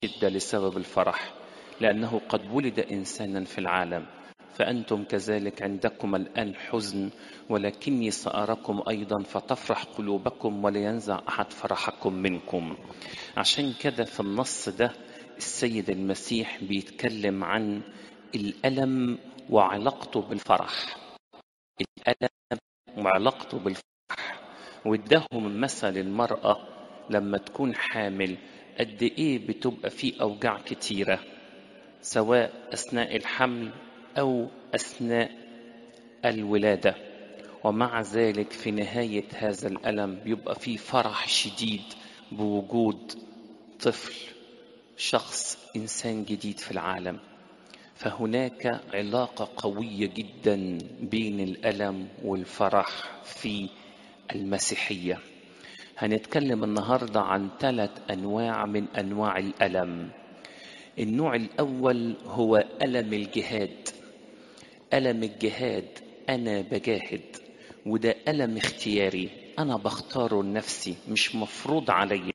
شدة لسبب الفرح لأنه قد ولد إنسانا في العالم فأنتم كذلك عندكم الآن حزن ولكني سأراكم أيضا فتفرح قلوبكم ولا ينزع أحد فرحكم منكم عشان كده في النص ده السيد المسيح بيتكلم عن الألم وعلاقته بالفرح الألم وعلاقته بالفرح واداهم مثل المرأة لما تكون حامل قد ايه بتبقى في اوجاع كتيره سواء اثناء الحمل او اثناء الولاده ومع ذلك في نهايه هذا الالم بيبقى في فرح شديد بوجود طفل شخص انسان جديد في العالم فهناك علاقه قويه جدا بين الالم والفرح في المسيحيه هنتكلم النهارده عن ثلاث انواع من انواع الالم النوع الاول هو الم الجهاد الم الجهاد انا بجاهد وده الم اختياري انا بختاره لنفسي مش مفروض عليا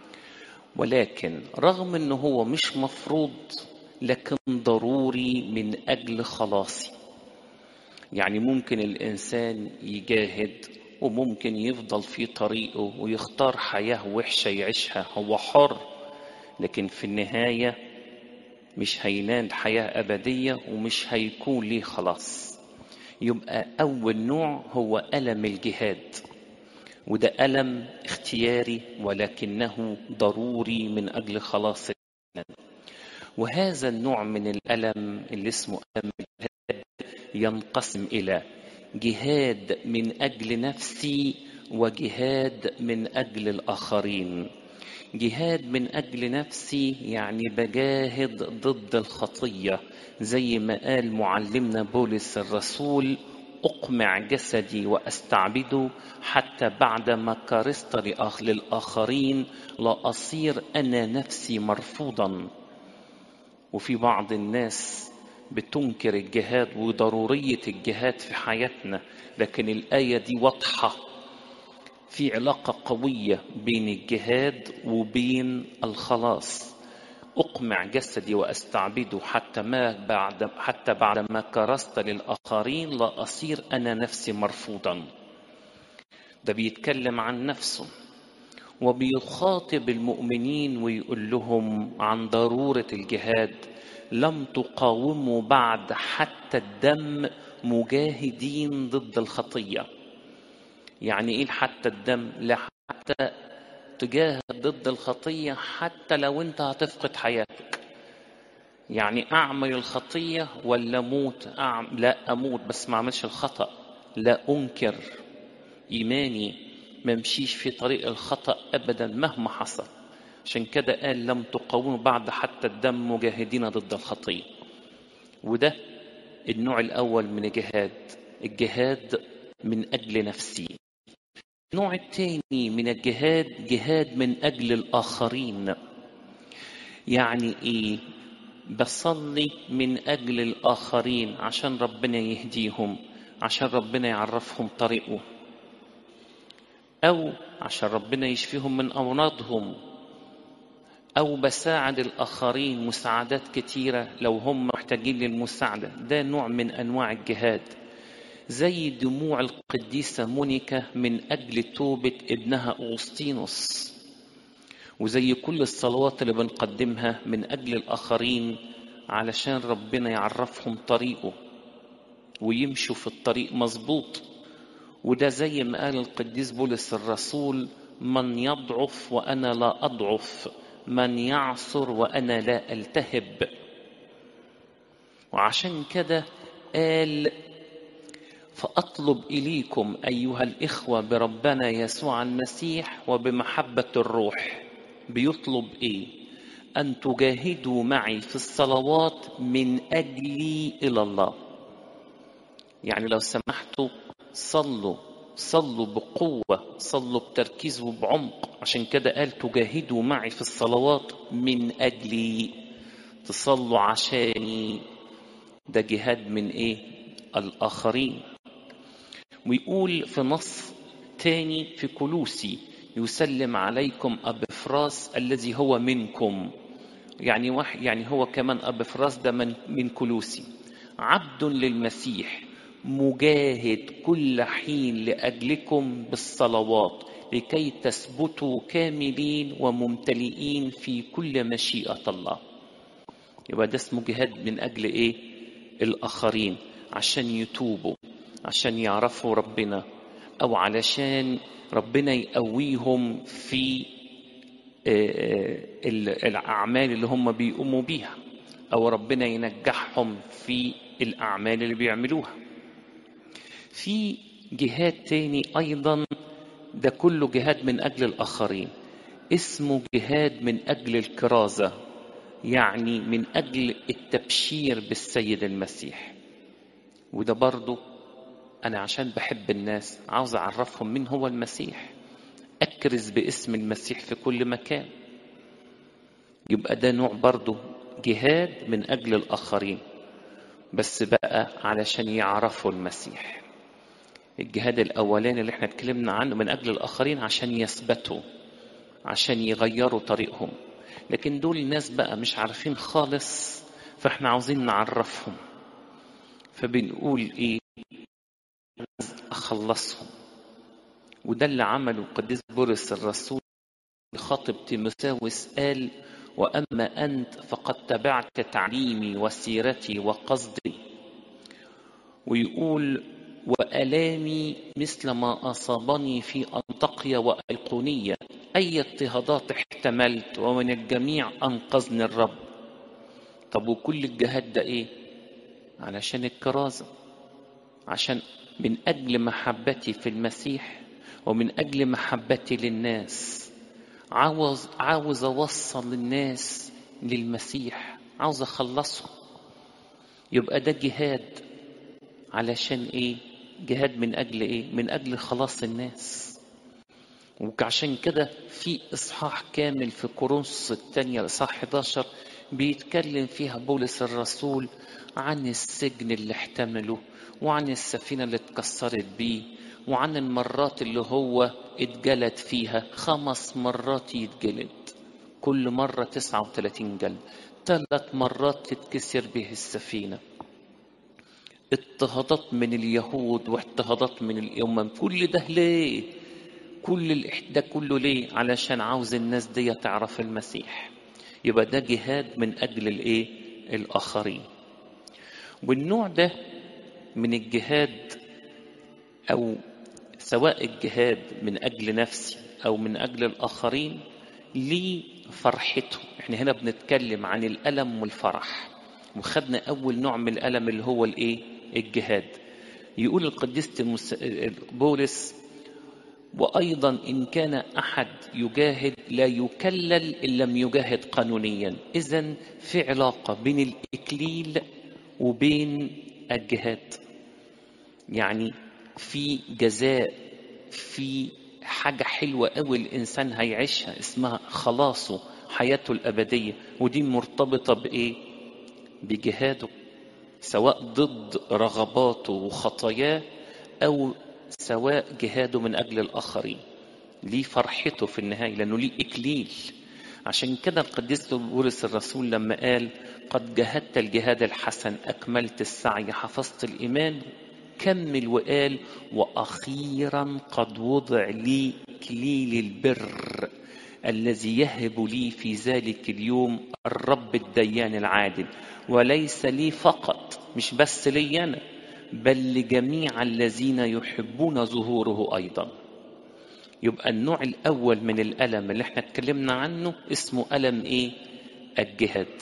ولكن رغم انه هو مش مفروض لكن ضروري من اجل خلاصي يعني ممكن الانسان يجاهد وممكن يفضل في طريقه ويختار حياة وحشة يعيشها هو حر لكن في النهاية مش هينال حياة أبدية ومش هيكون ليه خلاص يبقى أول نوع هو ألم الجهاد وده ألم اختياري ولكنه ضروري من أجل خلاص وهذا النوع من الألم اللي اسمه ألم الجهاد ينقسم إلى جهاد من اجل نفسي وجهاد من اجل الاخرين جهاد من اجل نفسي يعني بجاهد ضد الخطيه زي ما قال معلمنا بولس الرسول اقمع جسدي واستعبده حتى بعدما كرست للاخرين لا اصير انا نفسي مرفوضا وفي بعض الناس بتنكر الجهاد وضرورية الجهاد في حياتنا لكن الآية دي واضحة في علاقة قوية بين الجهاد وبين الخلاص أقمع جسدي وأستعبده حتى ما بعد حتى بعد ما كرست للآخرين لا أصير أنا نفسي مرفوضا ده بيتكلم عن نفسه وبيخاطب المؤمنين ويقول لهم عن ضرورة الجهاد لم تقاوموا بعد حتى الدم مجاهدين ضد الخطيه يعني ايه حتى الدم لا حتى تجاهد ضد الخطيه حتى لو انت هتفقد حياتك يعني اعمل الخطيه ولا اموت أعم... لا اموت بس ما اعملش الخطا لا انكر ايماني ما امشيش في طريق الخطا ابدا مهما حصل عشان كده قال لم تقاوموا بعد حتى الدم مجاهدين ضد الخطية وده النوع الأول من الجهاد الجهاد من أجل نفسي النوع الثاني من الجهاد جهاد من أجل الآخرين يعني إيه بصلي من أجل الآخرين عشان ربنا يهديهم عشان ربنا يعرفهم طريقه أو عشان ربنا يشفيهم من أمراضهم أو بساعد الآخرين مساعدات كتيرة لو هم محتاجين للمساعدة ده نوع من أنواع الجهاد زي دموع القديسة مونيكا من أجل توبة ابنها أغسطينوس وزي كل الصلوات اللي بنقدمها من أجل الآخرين علشان ربنا يعرفهم طريقه ويمشوا في الطريق مظبوط وده زي ما قال القديس بولس الرسول من يضعف وأنا لا أضعف من يعصر وانا لا التهب وعشان كده قال فاطلب اليكم ايها الاخوه بربنا يسوع المسيح وبمحبه الروح بيطلب ايه ان تجاهدوا معي في الصلوات من اجلي الى الله يعني لو سمحتوا صلوا صلوا بقوة صلوا بتركيز وبعمق عشان كده قال تجاهدوا معي في الصلوات من أجلي تصلوا عشاني ده جهاد من إيه الآخرين ويقول في نص تاني في كلوسي يسلم عليكم أبفراس الذي هو منكم يعني واحد يعني هو كمان اب فراس ده من من كلوسي عبد للمسيح مجاهد كل حين لاجلكم بالصلوات لكي تثبتوا كاملين وممتلئين في كل مشيئه الله يبقى ده اسمه جهاد من اجل ايه الاخرين عشان يتوبوا عشان يعرفوا ربنا او علشان ربنا يقويهم في الاعمال اللي هم بيقوموا بيها او ربنا ينجحهم في الاعمال اللي بيعملوها في جهاد تاني ايضا ده كله جهاد من اجل الاخرين اسمه جهاد من اجل الكرازه يعني من اجل التبشير بالسيد المسيح وده برضه انا عشان بحب الناس عاوز اعرفهم مين هو المسيح اكرز باسم المسيح في كل مكان يبقى ده نوع برضه جهاد من اجل الاخرين بس بقى علشان يعرفوا المسيح الجهاد الاولاني اللي احنا اتكلمنا عنه من اجل الاخرين عشان يثبتوا عشان يغيروا طريقهم لكن دول ناس بقى مش عارفين خالص فاحنا عاوزين نعرفهم فبنقول ايه اخلصهم وده اللي عمله القديس بولس الرسول خاطب تيموثاوس قال واما انت فقد تبعت تعليمي وسيرتي وقصدي ويقول والامي مثل ما اصابني في انطقيا وايقونيه اي اضطهادات احتملت ومن الجميع انقذني الرب طب وكل الجهاد ده ايه علشان الكرازه عشان من اجل محبتي في المسيح ومن اجل محبتي للناس عاوز عاوز اوصل الناس للمسيح عاوز اخلصهم يبقى ده جهاد علشان ايه جهاد من اجل ايه من اجل خلاص الناس وعشان كده في اصحاح كامل في كورنثوس الثانيه اصحاح 11 بيتكلم فيها بولس الرسول عن السجن اللي احتمله وعن السفينه اللي اتكسرت بيه وعن المرات اللي هو اتجلد فيها خمس مرات يتجلد كل مرة 39 جلد ثلاث مرات تتكسر به السفينة اضطهادات من اليهود واضطهادات من الأمم كل ده ليه كل ده كله ليه علشان عاوز الناس دي تعرف المسيح يبقى ده جهاد من أجل الإيه الآخرين والنوع ده من الجهاد أو سواء الجهاد من أجل نفسي أو من أجل الآخرين ليه فرحته احنا هنا بنتكلم عن الألم والفرح وخدنا أول نوع من الألم اللي هو الإيه الجهاد يقول القديس بولس وأيضا إن كان أحد يجاهد لا يكلل إن لم يجاهد قانونيا إذا في علاقة بين الإكليل وبين الجهاد يعني في جزاء في حاجة حلوة قوي الإنسان هيعيشها اسمها خلاصه حياته الأبدية ودي مرتبطة بإيه؟ بجهاده سواء ضد رغباته وخطاياه أو سواء جهاده من أجل الآخرين ليه فرحته في النهاية لأنه ليه إكليل عشان كده القديس بولس الرسول لما قال قد جهدت الجهاد الحسن أكملت السعي حفظت الإيمان كمل وقال واخيرا قد وضع لي كليل البر الذي يهب لي في ذلك اليوم الرب الديان العادل وليس لي فقط مش بس لي انا بل لجميع الذين يحبون ظهوره ايضا يبقى النوع الاول من الالم اللي احنا اتكلمنا عنه اسمه الم ايه الجهاد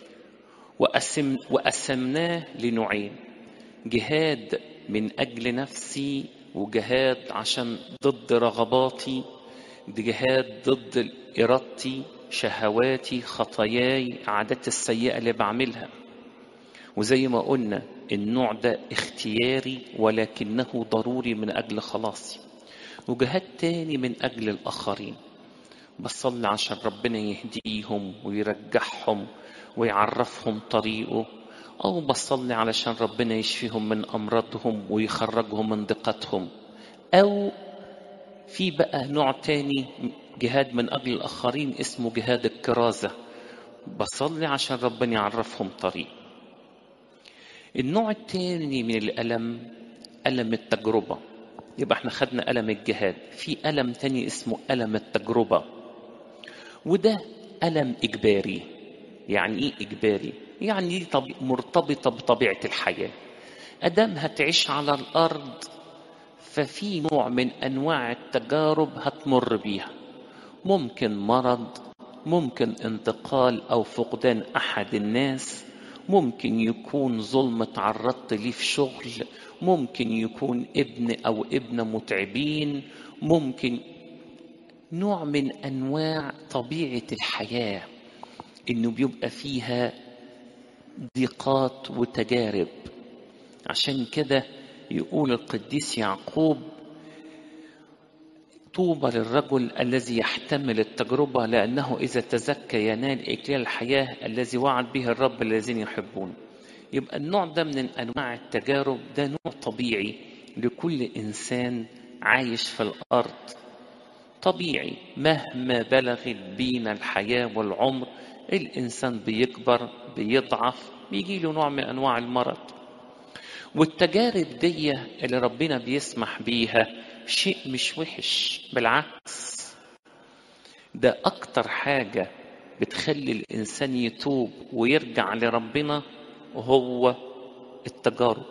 وقسم وقسمناه لنوعين جهاد من أجل نفسي وجهاد عشان ضد رغباتي جهاد ضد إرادتي شهواتي خطاياي عاداتي السيئة اللي بعملها وزي ما قلنا النوع ده اختياري ولكنه ضروري من أجل خلاصي وجهاد تاني من أجل الآخرين بصلي عشان ربنا يهديهم ويرجعهم ويعرفهم طريقه أو بصلي علشان ربنا يشفيهم من أمراضهم ويخرجهم من ضيقتهم أو في بقى نوع تاني جهاد من أجل الآخرين اسمه جهاد الكرازة بصلي عشان ربنا يعرفهم طريق النوع التاني من الألم ألم التجربة يبقى احنا خدنا ألم الجهاد في ألم تاني اسمه ألم التجربة وده ألم إجباري يعني إيه إجباري؟ يعني دي طب... مرتبطة بطبيعة الحياة أدام هتعيش على الأرض ففي نوع من أنواع التجارب هتمر بيها ممكن مرض ممكن انتقال أو فقدان أحد الناس ممكن يكون ظلم تعرضت ليه في شغل ممكن يكون ابن أو ابنة متعبين ممكن نوع من أنواع طبيعة الحياة إنه بيبقى فيها ضيقات وتجارب عشان كده يقول القديس يعقوب طوبى للرجل الذي يحتمل التجربة لأنه إذا تزكى ينال إكليل الحياة الذي وعد به الرب الذين يحبون يبقى النوع ده من أنواع التجارب ده نوع طبيعي لكل إنسان عايش في الأرض طبيعي مهما بلغت بينا الحياة والعمر الإنسان بيكبر بيضعف بيجي له نوع من أنواع المرض والتجارب دي اللي ربنا بيسمح بيها شيء مش وحش بالعكس ده أكتر حاجة بتخلي الإنسان يتوب ويرجع لربنا وهو التجارب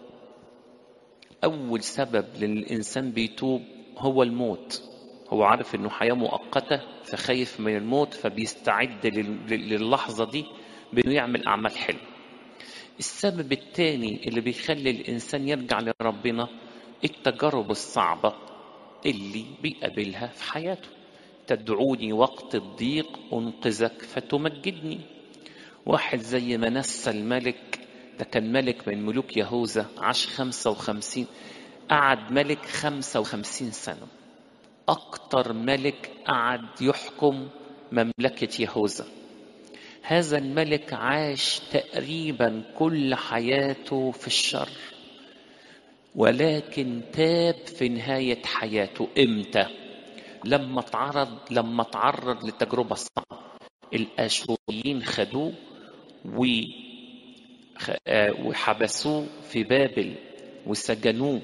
أول سبب للإنسان بيتوب هو الموت هو عارف إنه حياة مؤقتة فخايف من الموت فبيستعد للحظة دي بإنه يعمل أعمال حلوة السبب الثاني اللي بيخلي الإنسان يرجع لربنا التجارب الصعبة اللي بيقابلها في حياته تدعوني وقت الضيق أنقذك فتمجدني واحد زي منسى الملك ده كان ملك من ملوك يهوذا عاش خمسة وخمسين قعد ملك خمسة وخمسين سنة أكتر ملك قعد يحكم مملكة يهوذا هذا الملك عاش تقريبا كل حياته في الشر ولكن تاب في نهاية حياته إمتى؟ لما تعرض لما تعرض لتجربة صعبة الآشوريين خدوه وحبسوه في بابل وسجنوه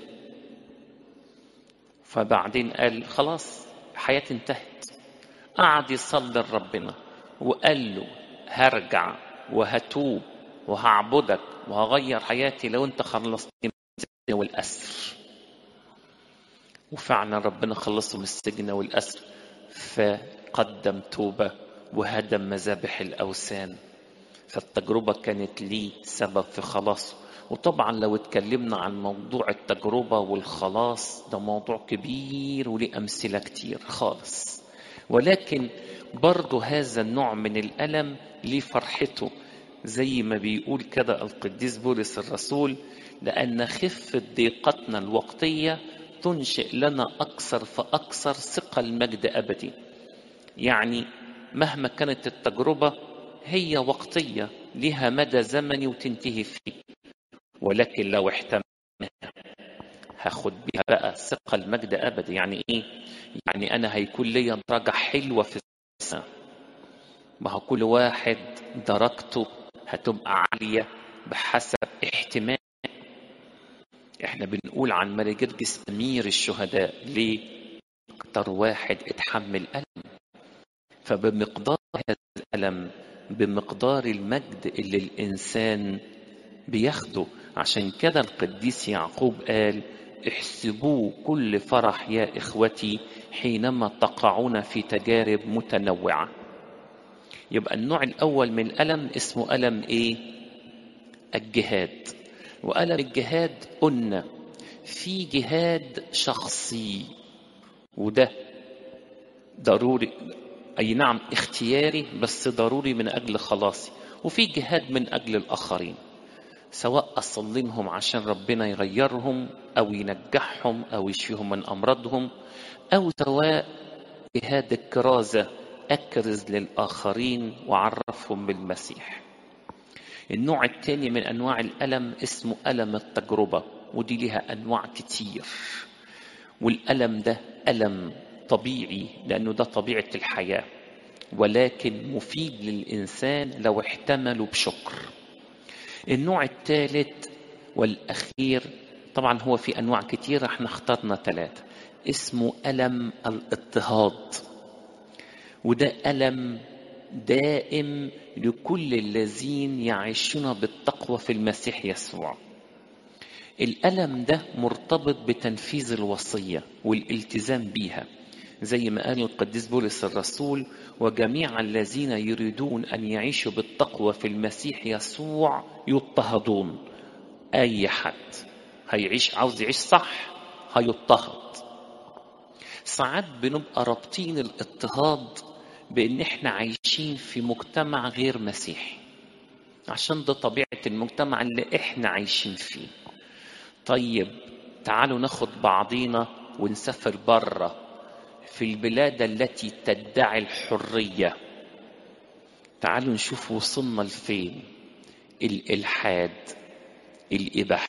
فبعدين قال خلاص حياتي انتهت قعد يصلي لربنا وقال له هرجع وهتوب وهعبدك وهغير حياتي لو انت خلصتني السجن والأسر وفعلا ربنا خلصه من السجن والأسر فقدم توبة وهدم مذابح الأوثان فالتجربة كانت ليه سبب في خلاصه وطبعا لو اتكلمنا عن موضوع التجربة والخلاص ده موضوع كبير وليه أمثلة كتير خالص ولكن برضه هذا النوع من الألم ليه فرحته زي ما بيقول كده القديس بولس الرسول لأن خفة ضيقتنا الوقتية تنشئ لنا أكثر فأكثر ثقة المجد أبدي يعني مهما كانت التجربة هي وقتية لها مدى زمني وتنتهي فيه ولكن لو احتملنا هاخد بيها بقى ثقة المجد أبدي يعني إيه؟ يعني أنا هيكون ليا درجة حلوة في السنة ما هو كل واحد درجته هتبقى عالية بحسب احتمال احنا بنقول عن ماري جرجس أمير الشهداء ليه؟ أكتر واحد اتحمل ألم فبمقدار هذا الألم بمقدار المجد اللي الإنسان بياخده عشان كده القديس يعقوب قال احسبوا كل فرح يا إخوتي حينما تقعون في تجارب متنوعة يبقى النوع الأول من الألم اسمه ألم إيه؟ الجهاد وألم الجهاد قلنا في جهاد شخصي وده ضروري أي نعم اختياري بس ضروري من أجل خلاصي وفي جهاد من أجل الآخرين سواء أصلي لهم عشان ربنا يغيرهم أو ينجحهم أو يشفيهم من أمراضهم أو سواء جهاد الكرازة أكرز للآخرين وعرفهم بالمسيح النوع الثاني من أنواع الألم اسمه ألم التجربة ودي لها أنواع كتير والألم ده ألم طبيعي لأنه ده طبيعة الحياة ولكن مفيد للإنسان لو احتمله بشكر النوع الثالث والأخير طبعا هو في أنواع كتيرة احنا اخترنا ثلاثة اسمه ألم الاضطهاد وده ألم دائم لكل الذين يعيشون بالتقوى في المسيح يسوع الألم ده مرتبط بتنفيذ الوصية والالتزام بيها زي ما قال القديس بولس الرسول وجميع الذين يريدون أن يعيشوا بالتقوى في المسيح يسوع يضطهدون أي حد هيعيش عاوز يعيش صح هيضطهد ساعات بنبقى رابطين الاضطهاد بان احنا عايشين في مجتمع غير مسيحي عشان ده طبيعة المجتمع اللي احنا عايشين فيه طيب تعالوا ناخد بعضينا ونسافر بره في البلاد التي تدعي الحرية تعالوا نشوف وصلنا لفين الإلحاد الإباحة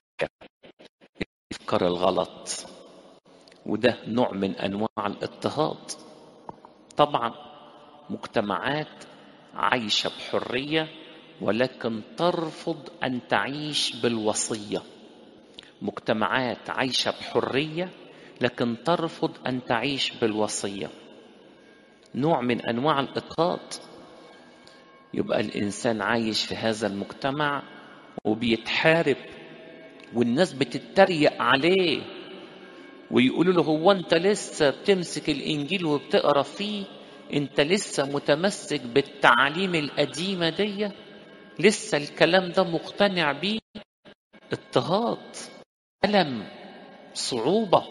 الأفكار الغلط وده نوع من أنواع الاضطهاد طبعا مجتمعات عايشة بحرية ولكن ترفض أن تعيش بالوصية مجتمعات عايشة بحرية لكن ترفض أن تعيش بالوصية نوع من أنواع الإضطهاد يبقى الإنسان عايش في هذا المجتمع وبيتحارب والناس بتتريق عليه ويقولوا له هو أنت لسه بتمسك الإنجيل وبتقرأ فيه أنت لسه متمسك بالتعاليم القديمة دي لسه الكلام ده مقتنع بيه اضطهاد ألم صعوبة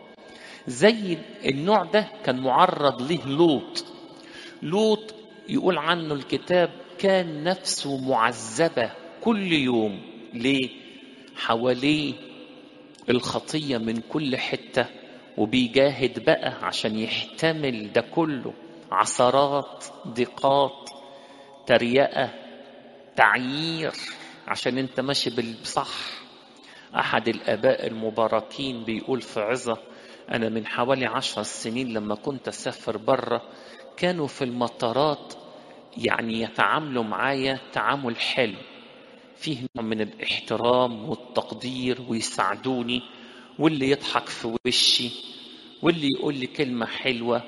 زي النوع ده كان معرض له لوط لوط يقول عنه الكتاب كان نفسه معذبة كل يوم ليه حواليه الخطية من كل حتة وبيجاهد بقى عشان يحتمل ده كله عثرات ضيقات تريقة تعيير عشان انت ماشي بالصح احد الاباء المباركين بيقول في عظة انا من حوالي عشر سنين لما كنت اسافر بره كانوا في المطارات يعني يتعاملوا معايا تعامل حلو فيه نوع من الاحترام والتقدير ويساعدوني واللي يضحك في وشي واللي يقول لي كلمة حلوة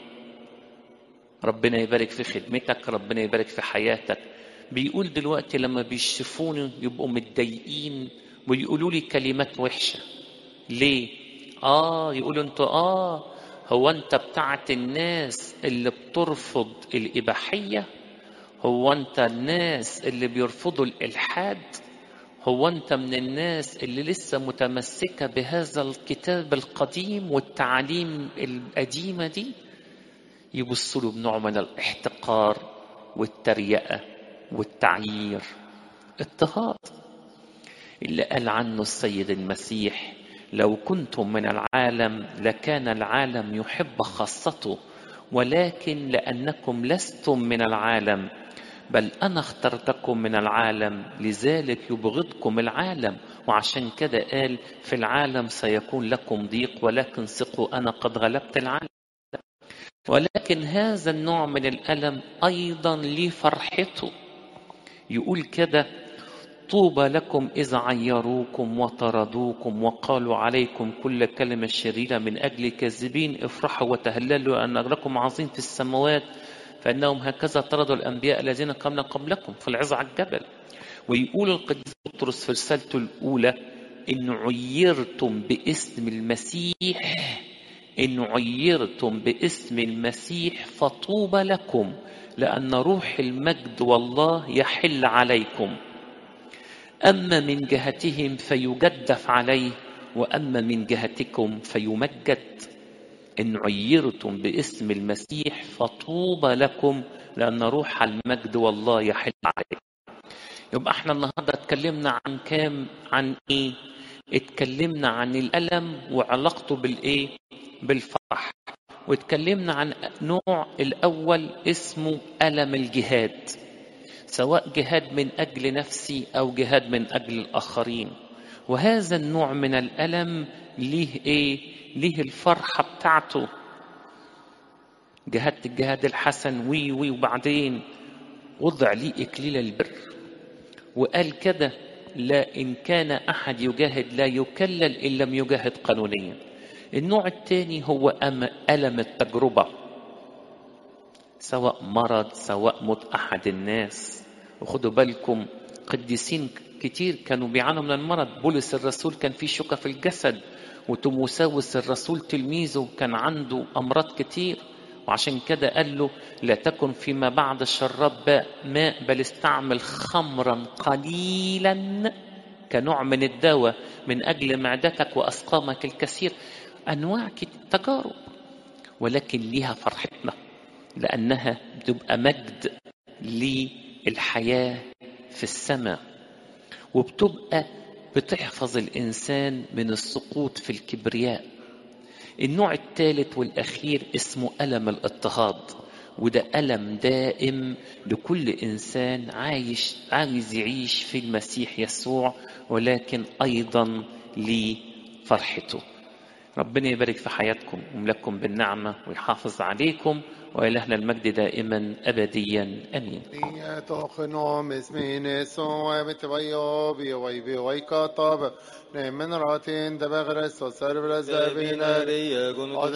ربنا يبارك في خدمتك ربنا يبارك في حياتك بيقول دلوقتي لما بيشوفوني يبقوا متضايقين ويقولوا لي كلمات وحشة ليه؟ آه يقولوا أنتوا آه هو أنت بتاعت الناس اللي بترفض الإباحية هو أنت الناس اللي بيرفضوا الإلحاد هو أنت من الناس اللي لسه متمسكة بهذا الكتاب القديم والتعاليم القديمة دي يبصوا له بنوع من الاحتقار والتريقة والتعيير اضطهاد اللي قال عنه السيد المسيح لو كنتم من العالم لكان العالم يحب خاصته ولكن لانكم لستم من العالم بل انا اخترتكم من العالم لذلك يبغضكم العالم وعشان كده قال في العالم سيكون لكم ضيق ولكن ثقوا انا قد غلبت العالم ولكن هذا النوع من الالم ايضا ليه فرحته يقول كده طوبى لكم إذا عيروكم وطردوكم وقالوا عليكم كل كلمة شريرة من أجل كاذبين افرحوا وتهللوا أن أجركم عظيم في السماوات فإنهم هكذا طردوا الأنبياء الذين قبل قبلكم في العظة على الجبل ويقول القديس بطرس في رسالته الأولى إن عيرتم باسم المسيح إن عيرتم باسم المسيح فطوبى لكم لأن روح المجد والله يحل عليكم أما من جهتهم فيجدف عليه وأما من جهتكم فيمجد إن عيرتم باسم المسيح فطوبى لكم لأن روح المجد والله يحل عليكم يبقى احنا النهارده اتكلمنا عن كام عن ايه اتكلمنا عن الألم وعلاقته بالايه بالفرح واتكلمنا عن نوع الأول اسمه ألم الجهاد سواء جهاد من أجل نفسي أو جهاد من أجل الآخرين وهذا النوع من الألم ليه إيه؟ ليه الفرحة بتاعته جهدت الجهاد الحسن وي وي وبعدين وضع لي إكليل البر وقال كده لا إن كان أحد يجاهد لا يكلل إن لم يجاهد قانونيا النوع الثاني هو ألم التجربة سواء مرض سواء موت أحد الناس وخدوا بالكم قديسين كتير كانوا بيعانوا من المرض بولس الرسول كان فيه شوكة في الجسد وتموساوس الرسول تلميذه كان عنده أمراض كتير وعشان كده قال له لا تكن فيما بعد الشراب ماء بل استعمل خمرا قليلا كنوع من الدواء من أجل معدتك وأسقامك الكثير أنواع تجارب ولكن ليها فرحتنا لأنها بتبقى مجد للحياة في السماء وبتبقى بتحفظ الإنسان من السقوط في الكبرياء النوع الثالث والأخير اسمه ألم الاضطهاد وده ألم دائم لكل إنسان عايش عايز يعيش في المسيح يسوع ولكن أيضا لفرحته ربنا يبارك في حياتكم ويملككم بالنعمة ويحافظ عليكم وإلهنا المجد دائما أبديا أمين من راتين دبغرس وسربرز